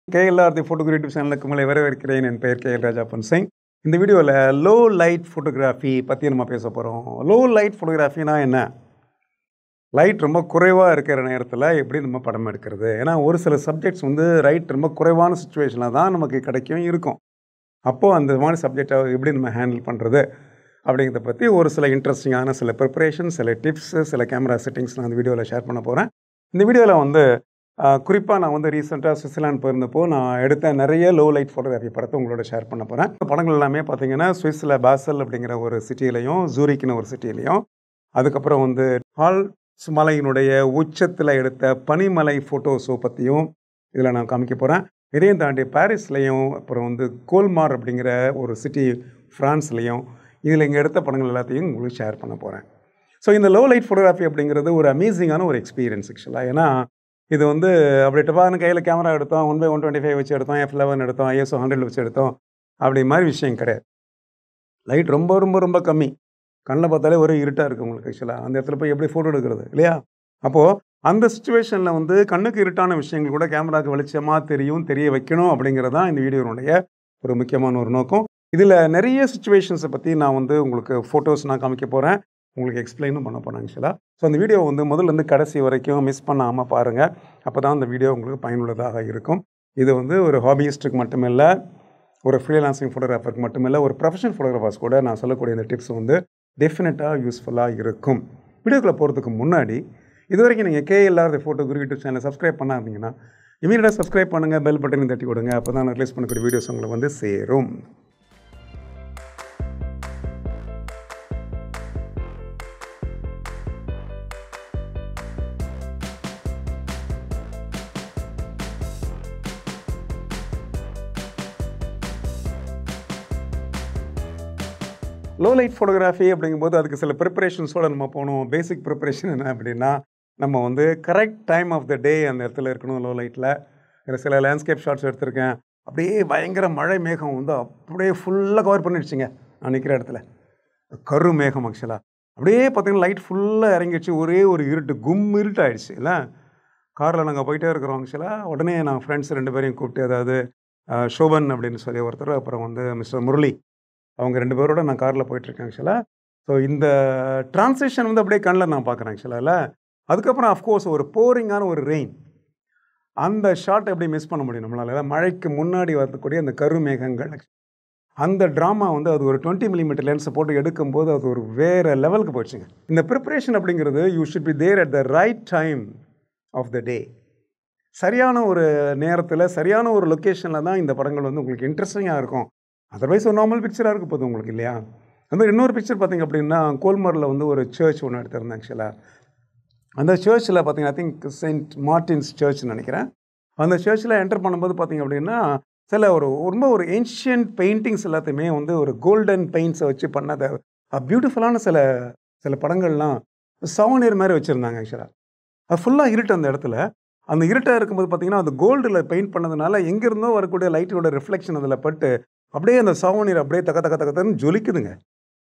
KLR the photo YouTube சேனலுக்கு உங்களை வரவேற்கிறேன் என் பெயர் கேஎல் ராஜா சிங் இந்த வீடியோவில் லோ லைட் ஃபோட்டோகிராஃபி பற்றி நம்ம பேச போகிறோம் லோ லைட் ஃபோட்டோகிராஃபினா என்ன லைட் ரொம்ப குறைவாக இருக்கிற நேரத்தில் எப்படி நம்ம படம் எடுக்கிறது ஏன்னா ஒரு சில சப்ஜெக்ட்ஸ் வந்து லைட் ரொம்ப குறைவான சுச்சுவேஷனில் தான் நமக்கு கிடைக்கும் இருக்கும் அப்போது அந்த மாதிரி சப்ஜெக்டை எப்படி நம்ம ஹேண்டில் பண்ணுறது அப்படிங்கிறத பற்றி ஒரு சில இன்ட்ரெஸ்டிங்கான சில ப்ரிப்பரேஷன் சில டிப்ஸு சில கேமரா செட்டிங்ஸ் நான் இந்த வீடியோவில் ஷேர் பண்ண போகிறேன் இந்த வீடியோவில் வந்து குறிப்பாக நான் வந்து ரீசெண்டாக சுவிட்சர்லாந்து போயிருந்தப்போ நான் எடுத்த நிறைய லோ லைட் ஃபோட்டோகிராஃபி படத்தை உங்களோட ஷேர் பண்ண போகிறேன் படங்கள் எல்லாமே பார்த்தீங்கன்னா சுவிஸில் பாசல் அப்படிங்கிற ஒரு சிட்டியிலையும் ஜூரிக்னு ஒரு சிட்டியிலையும் அதுக்கப்புறம் வந்து ஹால் மலையினுடைய உச்சத்தில் எடுத்த பனிமலை ஃபோட்டோஸோ பற்றியும் இதில் நான் காமிக்க போகிறேன் இதையும் தாண்டி பாரிஸ்லேயும் அப்புறம் வந்து கோல்மார் அப்படிங்கிற ஒரு சிட்டி ஃப்ரான்ஸ்லேயும் இதில் இங்கே எடுத்த படங்கள் எல்லாத்தையும் உங்களுக்கு ஷேர் பண்ண போகிறேன் ஸோ இந்த லோ லைட் ஃபோட்டோகிராஃபி அப்படிங்கிறது ஒரு அமேசிங்கான ஒரு எக்ஸ்பீரியன்ஸ் ஆக்சுவலாக ஏன்னா இது வந்து அப்படி டப்பான்னு கையில் கேமரா எடுத்தோம் one by one twenty five வச்சு எடுத்தோம் எஃப் லெவன் எடுத்தோம் ஐஎஸ்ஓ ஹண்ட்ரட் வச்சு எடுத்தோம் அப்படி மாதிரி விஷயம் கிடையாது லைட் ரொம்ப ரொம்ப ரொம்ப கம்மி கண்ணில் பார்த்தாலே ஒரே இருட்டாக இருக்குது உங்களுக்கு ஆக்சுவலாக அந்த இடத்துல போய் எப்படி ஃபோட்டோ எடுக்கிறது இல்லையா அப்போது அந்த சுச்சுவேஷனில் வந்து கண்ணுக்கு இருட்டான விஷயங்கள் கூட கேமராவுக்கு வெளிச்சமாக தெரியும் தெரிய வைக்கணும் அப்படிங்கிறது தான் இந்த வீடியோனுடைய ஒரு முக்கியமான ஒரு நோக்கம் இதில் நிறைய சுச்சுவேஷன்ஸை பற்றி நான் வந்து உங்களுக்கு ஃபோட்டோஸ் நான் காமிக்க போகிறேன் உங்களுக்கு எக்ஸ்பிளைனும் பண்ண போகிறேன் ஆக்சுவலாக ஸோ அந்த வீடியோ வந்து முதல்லேருந்து கடைசி வரைக்கும் மிஸ் பண்ணாமல் பாருங்கள் அப்போ தான் அந்த வீடியோ உங்களுக்கு பயனுள்ளதாக இருக்கும் இது வந்து ஒரு ஹாபியிஸ்ட்டுக்கு மட்டுமில்லை ஒரு ஃப்ரீலான்சிங் ஃபோட்டோகிராஃபருக்கு மட்டுமில்லை ஒரு ப்ரொஃபஷனல் ஃபோட்டோகிராஃபர்ஸ் கூட நான் சொல்லக்கூடிய இந்த டிப்ஸ் வந்து டெஃபினட்டாக யூஸ்ஃபுல்லாக இருக்கும் வீடியோக்குள்ளே போகிறதுக்கு முன்னாடி இது வரைக்கும் நீங்கள் கேஎல்ஆர் ஃபோட்டோ குரு யூடியூப் சேனலை சப்ஸ்கிரைப் பண்ணாதீங்கன்னா இமீடியட்டாக சப்ஸ்கிரைப் பண்ணுங்கள் பெல் பட்டனையும் தட்டி கொடுங்க அப்போ தான் நான் ரிலீஸ் பண்ணக்கூடிய வீடியோஸ் உங்களுக்கு வந்து சேரும் லோ லைட் ஃபோட்டோகிராஃபி அப்படிங்கும்போது அதுக்கு சில ப்ரிப்பரேஷன்ஸோடு நம்ம போகணும் பேசிக் ப்ரிப்பரேஷன் என்ன அப்படின்னா நம்ம வந்து correct time of the day அந்த இடத்துல இருக்கணும் லோ லைட்டில் இதில் சில லேண்ட்ஸ்கேப் ஷாட்ஸ் எடுத்திருக்கேன் அப்படியே பயங்கர மழை மேகம் வந்து அப்படியே ஃபுல்லாக கவர் பண்ணிடுச்சுங்க நான் நிற்கிற இடத்துல கரு மேகம் ஆக்சுவலாக அப்படியே பார்த்தீங்கன்னா லைட் ஃபுல்லாக இறங்கிடுச்சு ஒரே ஒரு இருட்டு கும் இருட்டு ஆயிடுச்சு இல்லை காரில் நாங்கள் போயிட்டே இருக்கிறோம் ஆக்சுவலாக உடனே நான் ஃப்ரெண்ட்ஸ் ரெண்டு பேரையும் கூப்பிட்டு அதாவது ஷோபன் அப்படின்னு சொல்லி ஒருத்தர் அப்புறம் வந்து மிஸ்டர் முரளி அவங்க ரெண்டு பேரோட நான் காரில் போயிட்டுருக்கேன் ஆக்சுவலாக ஸோ இந்த ட்ரான்ஸ்லேஷன் வந்து அப்படியே கண்ணில் நான் பார்க்குறேன் ஆக்சுவலாக அதுக்கப்புறம் அஃப்கோர்ஸ் ஒரு போரிங்கான ஒரு ரெயின் அந்த ஷாட் எப்படி மிஸ் பண்ண முடியும் நம்மளால் மழைக்கு முன்னாடி வரக்கூடிய அந்த கருமேகங்கள் அந்த ட்ராமா வந்து அது ஒரு டுவெண்ட்டி மில்லிமீட்டர் லென்ஸை போட்டு எடுக்கும்போது அது ஒரு வேறு லெவலுக்கு போச்சுங்க இந்த ப்ரிப்பரேஷன் அப்படிங்கிறது you should be there at the right time of the day சரியான ஒரு நேரத்தில் சரியான ஒரு லொக்கேஷனில் தான் இந்த படங்கள் வந்து உங்களுக்கு இன்ட்ரெஸ்டிங்காக இருக்கும் அதர்வைஸ் ஒரு நார்மல் பிக்சராக இருக்க போதும் உங்களுக்கு இல்லையா அது மாதிரி இன்னொரு பிக்சர் பார்த்திங்க அப்படின்னா கோல்மரில் வந்து ஒரு சர்ச் ஒன்று எடுத்திருந்தேன் ஆக்சுவலாக அந்த சர்ச்சில் பார்த்திங்க ஐ திங்க் செயின்ட் மார்டின்ஸ் சர்ச்னு நினைக்கிறேன் அந்த சர்ச்சில் என்டர் பண்ணும்போது பார்த்திங்க அப்படின்னா சில ஒரு ரொம்ப ஒரு ஏன்ஷியன்ட் பெயிண்டிங்ஸ் எல்லாத்தையுமே வந்து ஒரு கோல்டன் பெயிண்ட்ஸை வச்சு பண்ணதை பியூட்டிஃபுல்லான சில சில படங்கள்லாம் சவனீர் மாதிரி வச்சுருந்தாங்க ஆக்சுவலாக அது ஃபுல்லாக இருட்டு அந்த இடத்துல அந்த இருட்டாக இருக்கும்போது பார்த்திங்கன்னா அந்த கோல்டில் பெயிண்ட் பண்ணதுனால எங்கேருந்தோ வரக்கூடிய லைட்டோட ரிஃப்ளெக்ஷன் அதில் பட்டு அப்படியே அந்த சாவநீர் அப்படியே தக்க தக்க தக்கத்தன்னு ஜொலிக்குதுங்க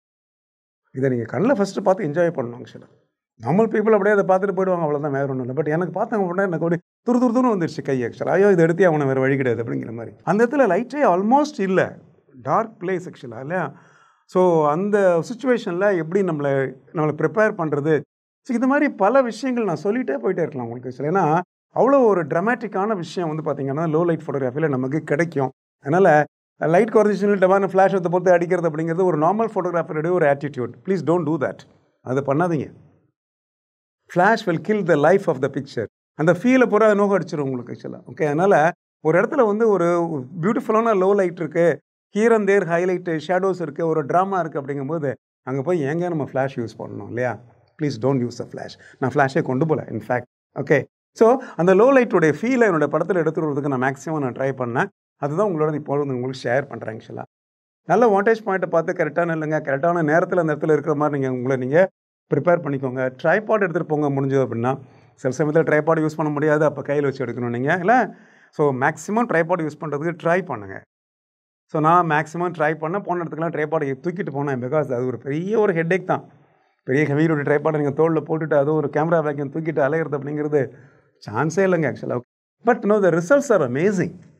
இதை நீங்கள் கண்ணில் ஃபஸ்ட்டு பார்த்து என்ஜாய் பண்ணணும் ஆக்சுவலாக நார்மல் பீப்புள் அப்படியே அதை பார்த்துட்டு போயிடுவாங்க அவ்வளோதான் வேறு ஒன்றும் இல்லை பட் எனக்கு பார்த்தாங்க அப்படின்னா எனக்கு அப்படியே துரு துரு துரு வந்துருச்சு கை ஆக்சுவலாக ஐயோ இதை எடுத்தே அவனை வேறு வழி கிடையாது அப்படிங்கிற மாதிரி அந்த இடத்துல லைட்டே ஆல்மோஸ்ட் இல்லை டார்க் பிளேஸ் ஆக்சுவலாக இல்லையா ஸோ அந்த சுச்சுவேஷனில் எப்படி நம்மளை நம்மளை ப்ரிப்பேர் பண்ணுறது ஸோ இது மாதிரி பல விஷயங்கள் நான் சொல்லிகிட்டே போயிட்டே இருக்கலாம் உங்களுக்கு ஆக்சுவலாக ஏன்னா அவ்வளோ ஒரு ட்ரமாட்டிக்கான விஷயம் வந்து பார்த்திங்கன்னா லோ லைட் ஃபோட்டோகிராஃபியில் நமக்கு கிடைக்கும் அதனால் லைட் குறைஞ்சிச்சு டபான ஃப்ளாஷ் எடுத்து பொறுத்து அடிக்கிறது அப்படிங்கிறது ஒரு நார்மல் ஃபோட்டோகிராஃபருடைய ஒரு attitude please don't do that அதை பண்ணாதீங்க flash will kill the life of the picture அந்த ஃபீலை பூரா நோக்கம் அடிச்சிடும் உங்களுக்கு ஆக்சுவலாக ஓகே அதனால் ஒரு இடத்துல வந்து ஒரு பியூட்டிஃபுல்லான லோ லைட் இருக்குது here and there highlight shadows இருக்குது ஒரு ட்ராமா இருக்குது அப்படிங்கும்போது அங்கே போய் எங்கே நம்ம ஃப்ளாஷ் யூஸ் பண்ணணும் இல்லையா please don't use a flash நான் ஃப்ளாஷே கொண்டு போகல இன்ஃபேக்ட் ஓகே ஸோ அந்த லோ லைட்டுடைய ஃபீலை என்னோட படத்தில் எடுத்துக்கிறதுக்கு நான் மேக்ஸிமம் நான் ட்ரை பண்ணேன் அதுதான் உங்களோட இப்போ வந்து உங்களுக்கு ஷேர் பண்ணுறேன் ஆக்சுவலாக நல்ல வாண்டேஜ் பாயிண்ட்டை பார்த்து கரெக்டான இல்லைங்க கரெக்டான நேரத்தில் அந்த இடத்துல இருக்கிற மாதிரி நீங்கள் உங்களை நீங்கள் ப்ரிப்பேர் பண்ணிக்கோங்க ட்ரைபாட் எடுத்துகிட்டு போங்க முடிஞ்சது அப்படின்னா சில சமயத்தில் ட்ரைபாட் யூஸ் பண்ண முடியாது அப்போ கையில் வச்சு எடுக்கணும் நீங்கள் இல்லை ஸோ மேக்ஸிமம் ட்ரைபாட் யூஸ் பண்ணுறதுக்கு ட்ரை பண்ணுங்கள் ஸோ நான் மேக்ஸிமம் ட்ரை பண்ணேன் போன இடத்துக்குலாம் ட்ரைபாடை தூக்கிட்டு போனேன் பிகாஸ் அது ஒரு பெரிய ஒரு ஹெட்டேக் தான் பெரிய ஹெவியோட ட்ரைபாடை நீங்கள் தோளில் போட்டுட்டு அதுவும் ஒரு கேமரா வேக்கையும் தூக்கிட்டு அலையிறது அப்படிங்கிறது சான்ஸே இல்லைங்க ஆக்சுவலாக but no the results are amazing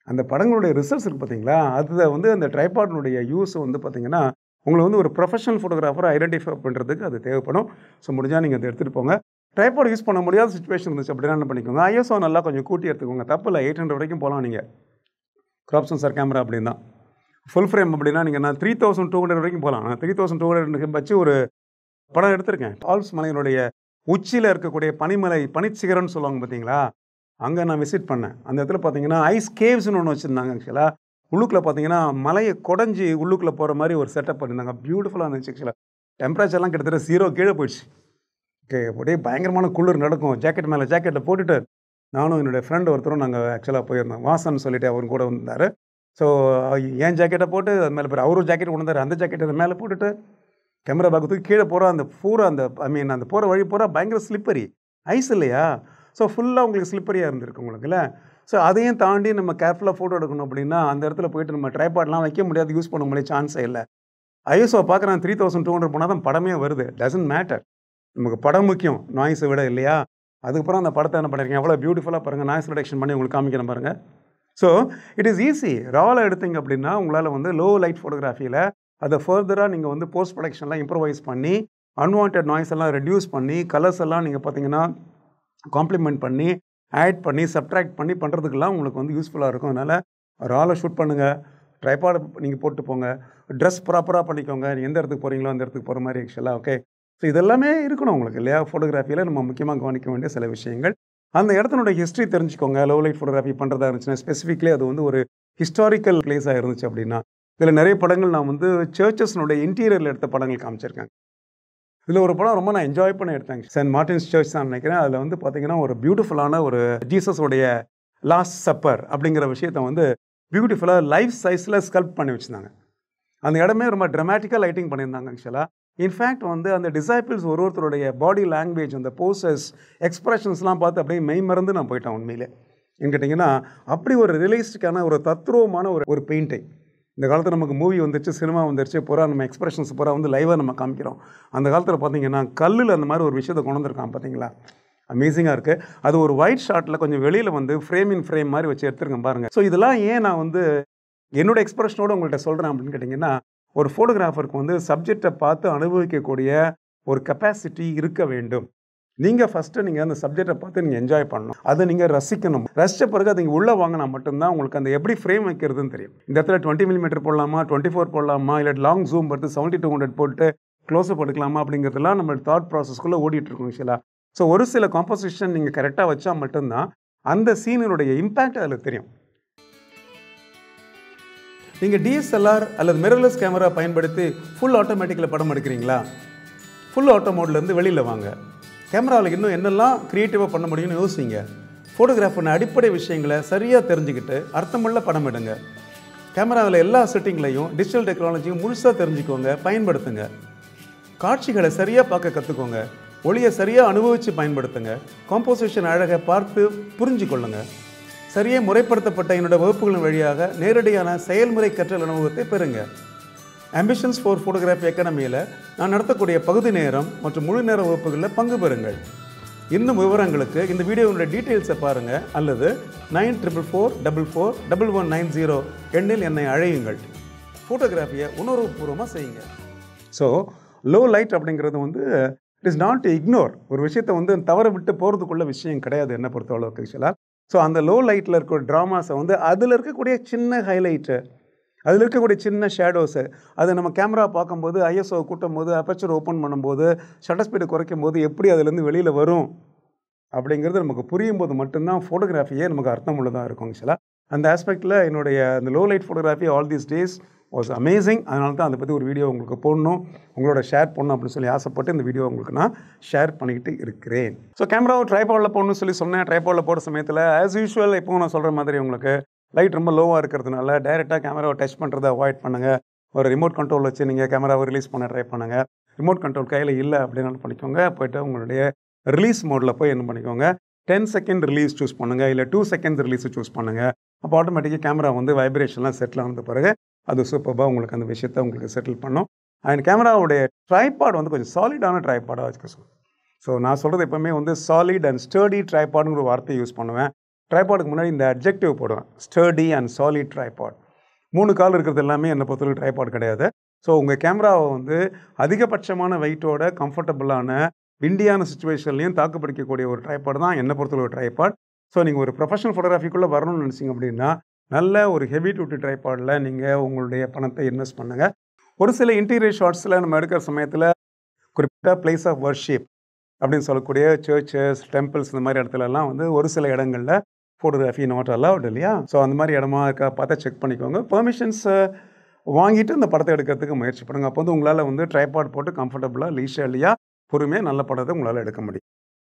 அந்த படங்களுடைய ரிசல்ட்ஸ் இருக்குது பார்த்தீங்களா அதில் வந்து அந்த ட்ரைபாட்னுடைய யூஸ் வந்து பார்த்தீங்கன்னா உங்களை வந்து ஒரு ப்ரொஃபஷனல் ஃபோட்டோகிராஃபரை ஐடென்டிஃபை பண்ணுறதுக்கு அது தேவைப்படும் ஸோ முடிஞ்சால் நீங்கள் அதை எடுத்துகிட்டு போங்க ட்ரைபாட் யூஸ் பண்ண முடியாத சுச்சுவேஷன் இருந்துச்சு அப்படின்னா என்ன பண்ணிக்கோங்க ஐஎஸ்ஓ நல்லா கொஞ்சம் கூட்டி எடுத்துக்கோங்க தப்பு இல்லை எயிட் ஹண்ட்ரட் வரைக்கும் போகலாம் நீங்கள் க்ராப் சென்சார் கேமரா அப்படின்னு தான் ஃபுல் ஃப்ரேம் அப்படின்னா நீங்கள் நான் த்ரீ தௌசண்ட் டூ ஹண்ட்ரட் வரைக்கும் போகலாம் நான் த்ரீ தௌசண்ட் டூ ஹண்ட்ரட் வச்சு ஒரு படம் எடுத்திருக்கேன் ஆல்ஸ் மலையினுடைய உச்சியில் இருக்கக்கூடிய பனிமலை பனிச்சிகரம்னு சொல்லுவாங்க பார்த்தீங்களா அங்கே நான் விசிட் பண்ணேன் அந்த இடத்துல பார்த்தீங்கன்னா ஐஸ் கேவ்ஸ்னு ஒன்று வச்சுருந்தாங்க ஆக்சுவலாக உள்ளுக்குள்ளே பார்த்தீங்கன்னா மலையை குடஞ்சி உள்ளுக்குள்ளே போகிற மாதிரி ஒரு செட்டப் பண்ணியிருந்தாங்க பியூட்டிஃபுல்லாக இருந்துச்சு ஆக்சுவலாக டெம்பரேச்சர்லாம் கிட்டத்தட்ட ஜீரோ கீழே போயிடுச்சு ஓகே அப்படியே பயங்கரமான குளிர் நடக்கும் ஜாக்கெட் மேலே ஜாக்கெட்டில் போட்டுட்டு நானும் என்னுடைய ஃப்ரெண்ட் ஒருத்தரும் நாங்கள் ஆக்சுவலாக போயிருந்தோம் வாசன் சொல்லிட்டு அவர் கூட வந்தார் ஸோ என் ஜாக்கெட்டை போட்டு அது மேலே பேர் அவரும் ஜாக்கெட் கொண்டு வந்தார் அந்த ஜாக்கெட்டை மேலே போட்டுட்டு கேமரா பேக் தூக்கி கீழே போகிற அந்த பூரா அந்த ஐ மீன் அந்த போகிற வழி பூரா பயங்கர ஸ்லிப்பரி ஐஸ் இல்லையா ஸோ ஃபுல்லாக உங்களுக்கு ஸ்லிப்பரியாக இருந்திருக்கு உங்களுக்குல்ல ஸோ அதையும் தாண்டி நம்ம கேர்ஃபுல்லாக ஃபோட்டோ எடுக்கணும் அப்படின்னா அந்த இடத்துல போயிட்டு நம்ம ட்ரைபாட்லாம் வைக்க முடியாது யூஸ் பண்ண முடியாது சான்ஸே இல்லை ஐஎஸ்ஓ பார்க்குறேன் த்ரீ தௌசண்ட் டூ ஹண்ட்ரட் போனால் தான் படமே வருது டசன்ட் மேட்டர் நமக்கு படம் முக்கியம் நாய்ஸை விட இல்லையா அதுக்கப்புறம் அந்த படத்தை என்ன பண்ணிருக்கீங்க எவ்வளோ பியூட்டிஃபுல்லாக பாருங்கள் நாய்ஸ் ரிடக்ஷன் பண்ணி உங்களுக்கு காமிக்கிறேன் பாருங்கள் ஸோ இட் இஸ் ஈஸி ராவில் எடுத்தீங்க அப்படின்னா உங்களால் வந்து லோ லைட் ஃபோட்டோகிராஃபியில் அதை ஃபர்தராக நீங்கள் வந்து போஸ்ட் ப்ரொடக்ஷன்லாம் இம்ப்ரூவைஸ் பண்ணி அன்வான்ட் நாய்ஸ் எல்லாம் ரெடியூஸ் பண்ணி கலர்ஸ் எல்லாம் நீங்கள் பார்த்தீங்கன்னா காம்ப்ளிமெண்ட் பண்ணி ஆட் பண்ணி சப்ட்ராக்ட் பண்ணி பண்ணுறதுக்கெல்லாம் உங்களுக்கு வந்து யூஸ்ஃபுல்லாக இருக்கும் அதனால் ராவில் ஷூட் பண்ணுங்கள் ட்ரைபாடு நீங்கள் போட்டு போங்க ட்ரெஸ் ப்ராப்பராக பண்ணிக்கோங்க எந்த இடத்துக்கு போகிறீங்களோ அந்த இடத்துக்கு போகிற மாதிரி ஆக்சுவலாக ஓகே ஸோ இதெல்லாமே இருக்கணும் உங்களுக்கு இல்லையா ஃபோட்டோகிராஃபியில் நம்ம முக்கியமாக கவனிக்க வேண்டிய சில விஷயங்கள் அந்த இடத்தினுடைய ஹிஸ்ட்ரி தெரிஞ்சுக்கோங்க லோ லைட் ஃபோட்டோகிராஃபி பண்ணுறதா இருந்துச்சுன்னா ஸ்பெசிஃபிக்லி அது வந்து ஒரு ஹிஸ்டாரிக்கல் பிளேஸாக இருந்துச்சு அப்படின்னா இதில் நிறைய படங்கள் நான் வந்து சர்ச்சஸ்னுடைய இன்டீரியரில் எடுத்த படங்கள் காமிச்சிருக்கேன் இதில் ஒரு படம் ரொம்ப நான் என்ஜாய் பண்ணி எடுத்தேன் சென்ட் மார்டின்ஸ் சர்ச் தான் நினைக்கிறேன் அதில் வந்து பார்த்தீங்கன்னா ஒரு பியூட்டிஃபுல்லான ஒரு ஜீசஸோடைய லாஸ்ட் சப்பர் அப்படிங்கிற விஷயத்த வந்து பியூட்டிஃபுல்லாக லைஃப் சைஸில் ஸ்கல்ப் பண்ணி வச்சுருந்தாங்க அந்த இடமே ரொம்ப ட்ரமாட்டிக்காக லைட்டிங் பண்ணியிருந்தாங்க ஆக்சுவலாக இன்ஃபேக்ட் வந்து அந்த டிசைபிள்ஸ் ஒரு ஒருத்தருடைய பாடி லாங்குவேஜ் அந்த போசஸ் எக்ஸ்பிரஷன்ஸ்லாம் பார்த்து அப்படியே மெய் மறந்து நான் போயிட்டேன் உண்மையிலே ஏன்னு கேட்டிங்கன்னா அப்படி ஒரு ரியலிஸ்டிக்கான ஒரு தத்ரூபமான ஒரு ஒரு பெயிண்டிங் இந்த காலத்தில் நமக்கு மூவி வந்துருச்சு சினிமா வந்துருச்சு பூரா நம்ம எக்ஸ்பிரஷன்ஸ் பூரா வந்து லைவாக நம்ம காமிக்கிறோம் அந்த காலத்தில் பார்த்தீங்கன்னா கல்லில் அந்த மாதிரி ஒரு விஷயத்தை கொண்டு வந்திருக்கான் பார்த்தீங்களா அமேசிங்காக இருக்குது அது ஒரு ஒயிட் ஷாட்டில் கொஞ்சம் வெளியில் வந்து ஃப்ரேம் இன் ஃப்ரேம் மாதிரி வச்சு எடுத்துருக்கேன் பாருங்கள் ஸோ இதெல்லாம் ஏன் நான் வந்து என்னோட எக்ஸ்பிரஷனோடு உங்கள்கிட்ட சொல்கிறேன் அப்படின்னு கேட்டிங்கன்னா ஒரு ஃபோட்டோகிராஃபருக்கு வந்து சப்ஜெக்டை பார்த்து அனுபவிக்கக்கூடிய ஒரு கெப்பாசிட்டி இருக்க வேண்டும் நீங்கள் ஃபஸ்ட்டு நீங்கள் அந்த சப்ஜெக்டை பார்த்து நீங்கள் என்ஜாய் பண்ணணும் அதை நீங்கள் ரசிக்கணும் ரசித்த பிறகு அதை நீங்கள் உள்ளே வாங்கினா மட்டும்தான் உங்களுக்கு அந்த எப்படி ஃப்ரேம் வைக்கிறதுன்னு தெரியும் இந்த இடத்துல டுவெண்ட்டி மில்லிமீட்டர் போடலாமா டுவெண்ட்டி ஃபோர் போடலாமா இல்லை லாங் ஜூம் பார்த்து செவன்ட்டி டூ ஹண்ட்ரட் போட்டு க்ளோஸ்அப் எடுக்கலாமா அப்படிங்கிறதுலாம் நம்ம தாட் ப்ராசஸ்க்குள்ளே ஓடிட்டுருக்கோம் ஆக்சுவலாக ஸோ ஒரு சில காம்போசிஷன் நீங்கள் கரெக்டாக வச்சா மட்டும்தான் அந்த சீனினுடைய இம்பேக்ட் அதில் தெரியும் நீங்கள் டிஎஸ்எல்ஆர் அல்லது மிரர்லெஸ் கேமரா பயன்படுத்தி ஃபுல் ஆட்டோமேட்டிக்கில் படம் எடுக்கிறீங்களா ஃபுல் ஆட்டோ மோட்லேருந்து வெளியில் வாங்க கேமராவில் இன்னும் என்னெல்லாம் க்ரியேட்டிவாக பண்ண முடியும்னு யோசிங்க ஃபோட்டோகிராஃபர்ன அடிப்படை விஷயங்களை சரியாக தெரிஞ்சுக்கிட்டு அர்த்தமுள்ள படம் எடுங்க கேமராவில் எல்லா செட்டிங்லையும் டிஜிட்டல் டெக்னாலஜியும் முழுசாக தெரிஞ்சுக்கோங்க பயன்படுத்துங்க காட்சிகளை சரியாக பார்க்க கற்றுக்கோங்க ஒளியை சரியாக அனுபவித்து பயன்படுத்துங்க காம்போசிஷன் அழகை பார்த்து புரிஞ்சு கொள்ளுங்க சரியாக முறைப்படுத்தப்பட்ட என்னோட வகுப்புகளின் வழியாக நேரடியான செயல்முறை கற்றல் அனுபவத்தை பெறுங்க ஆம்பிஷன்ஸ் ஃபார் ஃபோட்டோகிராஃபி அகாடமியில் நான் நடத்தக்கூடிய பகுதி நேரம் மற்றும் முழு நேர வகுப்புகளில் பங்கு பெறுங்கள் இன்னும் விவரங்களுக்கு இந்த வீடியோவுடைய டீட்டெயில்ஸை பாருங்கள் அல்லது nine triple four double four double one nine zero எண்ணில் என்னை அழையுங்கள் ஃபோட்டோகிராஃபியை உணர்வுபூர்வமாக செய்யுங்க ஸோ லோ லைட் அப்படிங்கிறது வந்து இட் இஸ் நாட் இக்னோர் ஒரு விஷயத்தை வந்து தவற விட்டு போகிறதுக்குள்ள விஷயம் கிடையாது என்ன பொறுத்த அளவுக்கு ஆக்சுவலாக ஸோ அந்த லோ லைட்டில் இருக்கிற ட்ராமாஸை வந்து அதில் இருக்கக்கூடிய சின்ன ஹைலைட்டு அதில் இருக்கக்கூடிய சின்ன ஷேடோஸு அதை நம்ம கேமரா பார்க்கும்போது ஐஎஸ்ஓ கூட்டும் போது அப்பச்சர் ஓப்பன் பண்ணும்போது ஷட்டர் ஸ்பீடு குறைக்கும் போது எப்படி அதுலேருந்து வெளியில் வரும் அப்படிங்கிறது நமக்கு புரியும் போது மட்டும்தான் ஃபோட்டோகிராஃபியே நமக்கு அர்த்தம் உள்ளதாக இருக்கும் ஆக்சுவலாக அந்த ஆஸ்பெக்டில் என்னுடைய அந்த low light photography all these days was amazing அதனால தான் அதை பற்றி ஒரு வீடியோ உங்களுக்கு போடணும் உங்களோட ஷேர் பண்ணணும் அப்படின்னு சொல்லி ஆசைப்பட்டு இந்த வீடியோ உங்களுக்கு நான் ஷேர் பண்ணிக்கிட்டு இருக்கிறேன் ஸோ கேமராவை ட்ரைபாலில் போடணும்னு சொல்லி சொன்னேன் ட்ரைபாலில் போகிற சமயத்தில் ஆஸ் யூஷுவல் இப்போ நான் சொல்கிற மாதிரி உங்களுக்கு லைட் ரொம்ப லோவாக இருக்கிறதுனால டைரெக்டாக கேமராவை டச் பண்ணுறதை அவாய்ட் பண்ணுங்கள் ஒரு ரிமோட் கண்ட்ரோல் வச்சு நீங்கள் கேமராவை ரிலீஸ் பண்ண ட்ரை பண்ணுங்கள் ரிமோட் கண்ட்ரோல் கையில் இல்லை அப்படின்னாலும் பண்ணிக்கோங்க போய்ட்டு உங்களுடைய ரிலீஸ் மோடில் போய் என்ன பண்ணிக்கோங்க டென் செகண்ட் ரிலீஸ் சூஸ் பண்ணுங்கள் இல்லை டூ செகண்ட் ரிலீஸ் சூஸ் பண்ணுங்கள் அப்போ ஆட்டோமேட்டிக்காக கேமரா வந்து வைப்ரேஷன்லாம் செட்டில் ஆனது பிறகு அது சூப்பராக உங்களுக்கு அந்த விஷயத்தை உங்களுக்கு செட்டில் பண்ணும் அண்ட் கேமராவுடைய ட்ரைபாட் வந்து கொஞ்சம் சாலிடான ட்ரைபாடாக வச்சுக்க சொல்லுங்கள் ஸோ நான் சொல்கிறது எப்போவுமே வந்து சாலிட் அண்ட் ஸ்டர்டி ட்ரைபாடுங்கிற வார்த்தையை யூஸ் பண்ணுவேன் ட்ரைபாடுக்கு முன்னாடி இந்த அட்ஜெக்டிவ் போடுவேன் ஸ்டர்டி அண்ட் சாலிட் ட்ரைபாட் மூணு கால் இருக்கிறது எல்லாமே என்னை பொறுத்தவரைக்கும் ட்ரைபாட் கிடையாது ஸோ உங்கள் கேமராவை வந்து அதிகபட்சமான வெயிட்டோட கம்ஃபர்டபுளான விண்டியான சுச்சுவேஷன்லையும் தாக்குப்பிடிக்கக்கூடிய ஒரு ட்ரைபாட் தான் என்னை பொறுத்தவரை ஒரு ட்ரைபாட் ஸோ நீங்கள் ஒரு ப்ரொஃபஷனல் ஃபோட்டோகிராஃபிக்குள்ளே வரணும்னு நினச்சிங்க அப்படின்னா நல்ல ஒரு ஹெவி டியூட்டி ட்ரைபாடில் நீங்கள் உங்களுடைய பணத்தை இன்வெஸ்ட் பண்ணுங்கள் ஒரு சில இன்டீரியர் ஷார்ட்ஸில் நம்ம எடுக்கிற சமயத்தில் குறிப்பிட்ட பிளேஸ் ஆஃப் வர்ஷிப் அப்படின்னு சொல்லக்கூடிய சர்ச்சஸ் டெம்பிள்ஸ் இந்த மாதிரி இடத்துலலாம் வந்து ஒரு சில இடங்களில் ஃபோட்டோகிராஃபி நாட் அலவுட் இல்லையா ஸோ அந்த மாதிரி இடமா இருக்கா பார்த்தா செக் பண்ணிக்கோங்க பெர்மிஷன்ஸ் வாங்கிட்டு இந்த படத்தை எடுக்கிறதுக்கு முயற்சி பண்ணுங்கள் அப்போ வந்து உங்களால் வந்து ட்ரைபாட் போட்டு கம்ஃபர்டபுளாக லீஷர்லியாக பொறுமையாக நல்ல படத்தை உங்களால் எடுக்க முடியும்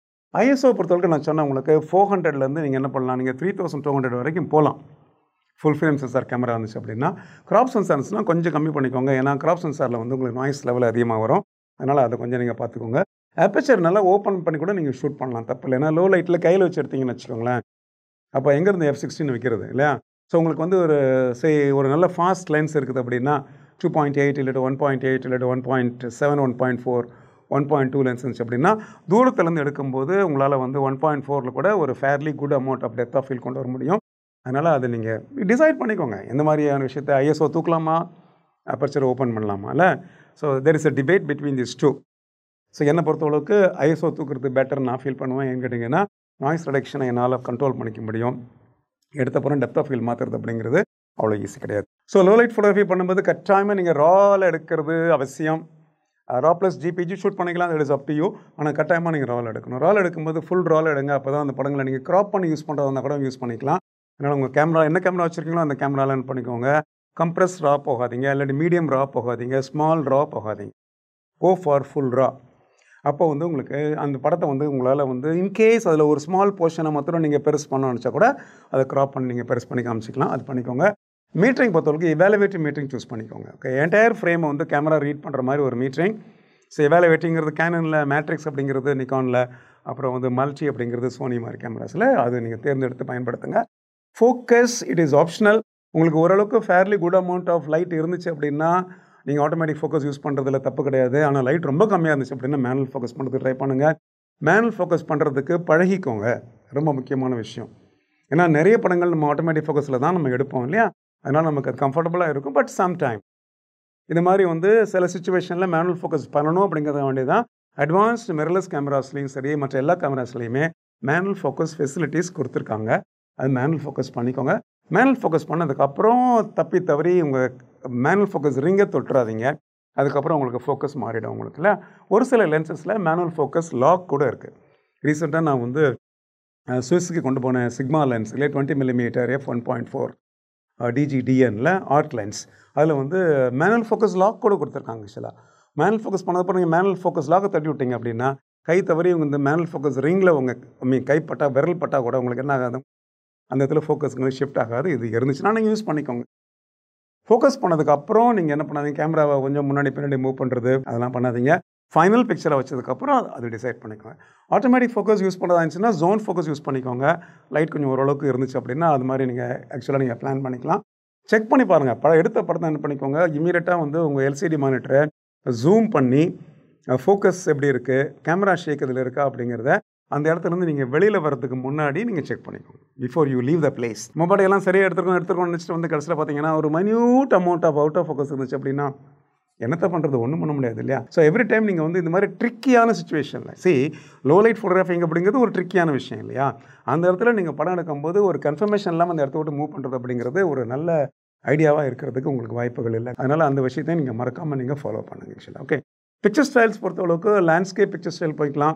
ஐஎஸ்ஓ பொறுத்தவரைக்கும் நான் சொன்னேன் உங்களுக்கு ஃபோர் ஹண்ட்ரட்லேருந்து நீங்கள் என்ன பண்ணலாம் நீங்கள் த்ரீ தௌசண்ட் டூ ஹண்ட்ரட் வரைக்கும் போகலாம் ஃபுல் ஃப்ரேம் சென்சார் கேமரா இருந்துச்சு அப்படின்னா கிராப் சென்சார்ஸ்னால் கொஞ்சம் கம்மி பண்ணிக்கோங்க ஏன்னா கிராப் சென்சாரில் வந்து உங்களுக்கு நாய்ஸ் லெவல் அதிகமாக வரும் அதனால் அதை கொஞ்சம் நீங்கள் பார்த்துக்கோங்க அப்பச்சர் நல்லா ஓப்பன் பண்ணி கூட நீங்கள் ஷூட் பண்ணலாம் தப்பு இல்லை ஏன்னா லோ லைட்டில் கையில் வச்சு எடுத்தீங்கன்னு வச்சுக்கோங்களேன் அப்போ எங்கேருந்து எஃப் சிக்ஸ்டின் வைக்கிறது இல்லையா ஸோ உங்களுக்கு வந்து ஒரு சே ஒரு நல்ல ஃபாஸ்ட் லென்ஸ் இருக்குது அப்படின்னா டூ பாயிண்ட் எயிட் இல்லாட்டி ஒன் பாயிண்ட் எயிட் இல்லாட்டி one point seven one point four one point two lens இருந்துச்சு அப்படின்னா தூரத்துலேருந்து எடுக்கும்போது உங்களால் வந்து ஒன் பாயிண்ட் ஃபோரில் கூட ஒரு fairly good amount of depth of feel கொண்டு வர முடியும் அதனால் அதை நீங்கள் டிசைட் பண்ணிக்கோங்க எந்த மாதிரியான விஷயத்தை ஐஎஸ்ஓ தூக்கலாமா அப்பர்ச்சர் ஓப்பன் பண்ணலாமா இல்லை so there is a debate between this two so என்னை பொறுத்தளவுக்கு ஐஎஸ்ஓ தூக்குறது பெட்டர் நான் ஃபீல் பண்ணுவேன் ஏன்னு கேட்டிங்கன்னா நாய்ஸ் ரிடக்ஷனை என்னால் கண்ட்ரோல் பண்ணிக்க முடியும் எடுத்தப்புறம் டெப்த் ஆஃப் ஃபீல் மாற்றுறது அப்படிங்கிறது அவ்வளோ ஈஸி கிடையாது ஸோ லோ லைட் ஃபோட்டோகிராஃபி பண்ணும்போது கட்டாயமாக நீங்கள் ராவில் எடுக்கிறது அவசியம் ரா ப்ளஸ் ஜிபிஜி ஷூட் பண்ணிக்கலாம் that is up to you ஆனால் கட்டாயமாக நீங்கள் ரால் எடுக்கணும் ரால் எடுக்கும்போது ஃபுல் ரால் எடுங்க அப்போ தான் அந்த படங்களை நீங்கள் க்ராப் பண்ணி யூஸ் பண்ணுறதா கூட யூஸ் பண்ணிக்கலாம் அதனால் உங்கள் கேமரா என்ன கேமரா வச்சுருக்கீங்களோ அந்த கேமராவில் பண்ணிக்கோங்க கம்ப்ரஸ் ரா போகாதீங்க இல்லாட்டி மீடியம் ரா போகாதீங்க ஸ்மால் ரா போகாதீங்க கோ ஃபார் ஃபுல் ரா அப்போ வந்து உங்களுக்கு அந்த படத்தை வந்து உங்களால் வந்து இன்கேஸ் அதில் ஒரு ஸ்மால் போர்ஷனை மாத்திரம் நீங்கள் பெருசு பண்ண நினச்சா கூட அதை க்ராப் பண்ணி நீங்கள் பெருசு பண்ணி காமிச்சிக்கலாம் அது பண்ணிக்கோங்க மீட்டரிங் பொறுத்தவரைக்கும் எவாலுவேட்டிவ் மீட்டரிங் சூஸ் பண்ணிக்கோங்க ஓகே என்டையர் ஃப்ரேமை வந்து கேமரா ரீட் பண்ணுற மாதிரி ஒரு மீட்டரிங் ஸோ எவாலுவேட்டிங்கிறது கேனனில் மேட்ரிக்ஸ் அப்படிங்கிறது நிக்கானில் அப்புறம் வந்து மல்டி அப்படிங்கிறது சோனி மாதிரி கேமராஸில் அது நீங்கள் தேர்ந்தெடுத்து பயன்படுத்துங்க ஃபோக்கஸ் இட் இஸ் ஆப்ஷனல் உங்களுக்கு ஓரளவுக்கு fairly good amount of light இருந்துச்சு அப்படின்னா நீங்கள் ஆட்டோமேட்டிக் ஃபோக்கஸ் யூஸ் பண்ணுறதுல தப்பு கிடையாது ஆனால் லைட் ரொம்ப கம்மியாக இருந்துச்சு அப்படின்னா மேனுவல் ஃபோக்கஸ் பண்ணுறதுக்கு ட்ரை பண்ணுங்கள் மேனுவல் ஃபோக்கஸ் பண்ணுறதுக்கு பழகிக்கோங்க ரொம்ப முக்கியமான விஷயம் ஏன்னா நிறைய படங்கள் நம்ம ஆட்டோமேட்டிக் ஃபோக்கஸில் தான் நம்ம எடுப்போம் இல்லையா அதனால் நமக்கு அது கம்ஃபர்டபுளாக இருக்கும் பட் சம் டைம் இந்த மாதிரி வந்து சில சுச்சுவேஷனில் மேனுவல் ஃபோக்கஸ் பண்ணணும் அப்படிங்கிறத வேண்டியதான் அட்வான்ஸ்டு மிரர்லெஸ் கேமராஸ்லேயும் சரி மற்ற எல்லா கேமராஸ்லேயுமே மேனுவல் ஃபோக்கஸ் ஃபெசிலிட்டிஸ் கொடுத்துருக்காங்க அது மேனுவல் ஃபோக்கஸ் பண்ணிக்கோங்க மேனுவல் ஃபோக்கஸ் பண்ணதுக்கப்புறம் தப்பி தவறி உங்கள் மேனுவல் ஃபோக்கஸ் ரிங்கை தொட்டுறாதீங்க அதுக்கப்புறம் உங்களுக்கு ஃபோக்கஸ் மாறிடும் உங்களுக்குல ஒரு சில லென்சஸில் மேனுவல் ஃபோக்கஸ் லாக் கூட இருக்குது ரீசெண்டாக நான் வந்து சுவிஸுக்கு கொண்டு போன சிக்மா லென்ஸ் இல்லை twenty millimetre F one point four டிஜிடிஎனில் ஆர்ட் லென்ஸ் அதில் வந்து மேனுவல் ஃபோக்கஸ் லாக் கூட கொடுத்துருக்காங்க ஆக்சுவலாக மேனுவல் ஃபோக்கஸ் பண்ணதுக்கப்புறம் நீங்கள் மேனுவல் ஃபோக்கஸ் லாக்கை தட்டி விட்டீங்க அப்படின்னா கை தவறி உங்கள் இந்த மேனுவல் ஃபோக்கஸ் ரிங்கில் உங்கள் ஐ மீன் கைப்பட்டா விரல் பட்டா கூட உங்களுக்கு என்ன ஆகாது அந்த இடத்துல ஃபோக்கஸ்க்கு ஷிஃப்ட் ஆகாது இது இருந்துச்சுன்னா நீங்கள் யூஸ் பண்ணிக்கோங்க ஃபோக்கஸ் பண்ணதுக்கப்புறம் நீங்கள் என்ன பண்ணாதீங்க கேமராவை கொஞ்சம் முன்னாடி பின்னாடி மூவ் பண்ணுறது அதெல்லாம் பண்ணாதீங்க ஃபைனல் பிக்சரை வச்சதுக்கப்புறம் அது டிசைட் பண்ணிக்கோங்க ஆட்டோமேட்டிக் ஃபோக்கஸ் யூஸ் பண்ணுறதா இருந்துச்சுன்னா ஜோன் ஃபோக்கஸ் யூஸ் பண்ணிக்கோங்க லைட் கொஞ்சம் ஓரளவுக்கு இருந்துச்சு அப்படின்னா அது மாதிரி நீங்கள் ஆக்சுவலாக நீங்கள் பிளான் பண்ணிக்கலாம் செக் பண்ணி பாருங்கள் படம் எடுத்த படத்தை என்ன பண்ணிக்கோங்க இமீடியட்டாக வந்து உங்கள் எல்சிடி மானிட்டரை ஜூம் பண்ணி ஃபோக்கஸ் எப்படி இருக்குது கேமரா ஷேக் இதில் இருக்கா அப்படிங்கிறத அந்த இடத்துலேருந்து நீங்கள் வெளியில் வரதுக்கு முன்னாடி நீங்கள் செக் பண்ணிக்கோங்க before you leave the place mobile எல்லாம் சரியாக எடுத்துருக்கோம் எடுத்துருக்கோம் நினச்சிட்டு வந்து கடைசியில் பார்த்தீங்கன்னா ஒரு minute amount of out of focus இருந்துச்சு அப்படின்னா என்னத்தை பண்ணுறது ஒன்றும் பண்ண முடியாது இல்லையா ஸோ எவ்ரி டைம் நீங்கள் வந்து இந்த மாதிரி ட்ரிக்கியான சுச்சுவேஷனில் சி லோ லைட் ஃபோட்டோகிராஃபிங் அப்படிங்கிறது ஒரு ட்ரிக்கியான விஷயம் இல்லையா அந்த இடத்துல நீங்கள் படம் எடுக்கும்போது ஒரு கன்ஃபர்மேஷன் இல்லாமல் அந்த இடத்த விட்டு மூவ் பண்ணுறது அப்படிங்கிறது ஒரு நல்ல ஐடியாவாக இருக்கிறதுக்கு உங்களுக்கு வாய்ப்புகள் இல்லை அதனால் அந்த விஷயத்தையும் நீங்கள் மறக்காமல் நீங்கள் ஃபாலோ பண்ணுங்க ஆக்சுவலாக ஓகே பிக்சர் ஸ்டைல்ஸ் பொறுத்தளவுக்கு லேண்ட்ஸ்கேப் பிக்சர் ஸ்டைல் போய்க்கலாம்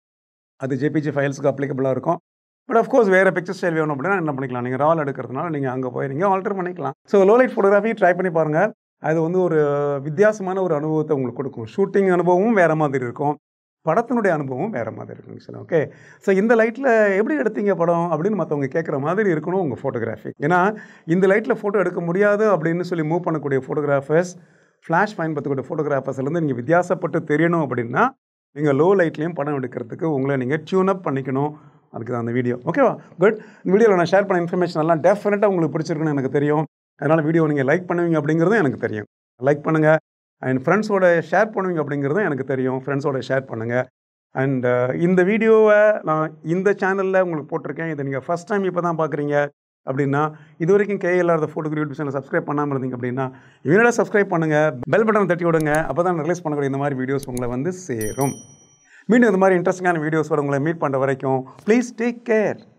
அது ஜேபிஜி ஃபைல்ஸுக்கு அப்ளிகபிளாக இருக்கும் பட் அஃப்கோர்ஸ் வேறு பிக்சர் ஸ்டைல் வேணும் அப்படின்னா என்ன பண்ணிக்கலாம் நீங்கள் ரால் எடுக்கிறதுனால நீங்கள் அங்கே போய் நீங்கள் ஆல்டர் பண்ணிக்கலாம் so low light photography try பண்ணி பாருங்கள் அது வந்து ஒரு வித்தியாசமான ஒரு அனுபவத்தை உங்களுக்கு கொடுக்கும் ஷூட்டிங் அனுபவமும் வேறு மாதிரி இருக்கும் படத்தினுடைய அனுபவம் வேறு மாதிரி இருக்கும் சார் ஓகே ஸோ இந்த லைட்டில் எப்படி எடுத்தீங்க படம் அப்படின்னு மற்றவங்க கேட்குற மாதிரி இருக்கணும் உங்கள் ஃபோட்டோகிராஃபி ஏன்னா இந்த லைட்டில் ஃபோட்டோ எடுக்க முடியாது அப்படின்னு சொல்லி மூவ் பண்ணக்கூடிய ஃபோட்டோகிராஃபர்ஸ் ஃப்ளாஷ் பயன்படுத்தக்கூடிய ஃபோட்டோகிராஃபர்ஸ்லேருந்து நீங்கள் வித்தியாசப்பட்டு தெரியணும் அப்படின்னா நீங்கள் லோ லைட்லேயும் படம் எடுக்கிறதுக்கு உங்களை நீங்கள் டியூன் அப் பண்ணிக்கணும் அதுக்கு தான் அந்த வீடியோ ஓகேவா குட் இந்த வீடியோவில் நான் ஷேர் பண்ண இன்ஃபர்மேஷன் எல்லாம் டெஃபினட்டாக உங்களுக்கு பிடிச்சிருக்குன்னு எனக்கு தெரியும் அதனால் வீடியோ நீங்கள் லைக் பண்ணுவீங்க அப்படிங்கிறதும் எனக்கு தெரியும் லைக் பண்ணுங்கள் அண்ட் ஃப்ரெண்ட்ஸோட ஷேர் பண்ணுவீங்க அப்படிங்கிறதும் எனக்கு தெரியும் ஃப்ரெண்ட்ஸோட ஷேர் பண்ணுங்கள் அண்ட் இந்த வீடியோவை நான் இந்த சேனலில் உங்களுக்கு போட்டிருக்கேன் இதை நீங்கள் ஃபஸ்ட் டைம் இப்போ தான் பார்க்குறீங்க அப்படின்னா இது வரைக்கும் KLR photography YouTube channel subscribe பண்ணாமல் இருந்தீங்க அப்படின்னா இவனோட சப்ஸ்கிரைப் பண்ணுங்கள் பெல் பட்டனை தட்டி விடுங்க அப்போ தான் ரிலீஸ் பண்ணக்கூடிய இந்த மாதிரி வீடியோஸ் உங்களை வந்து சேரும் மீண்டும் இந்த மாதிரி இன்ட்ரெஸ்டிங்கான வீடியோஸோட உங்களை மீட் பண்ணுற வரைக்கும் ப்ளீஸ் டேக் கேர்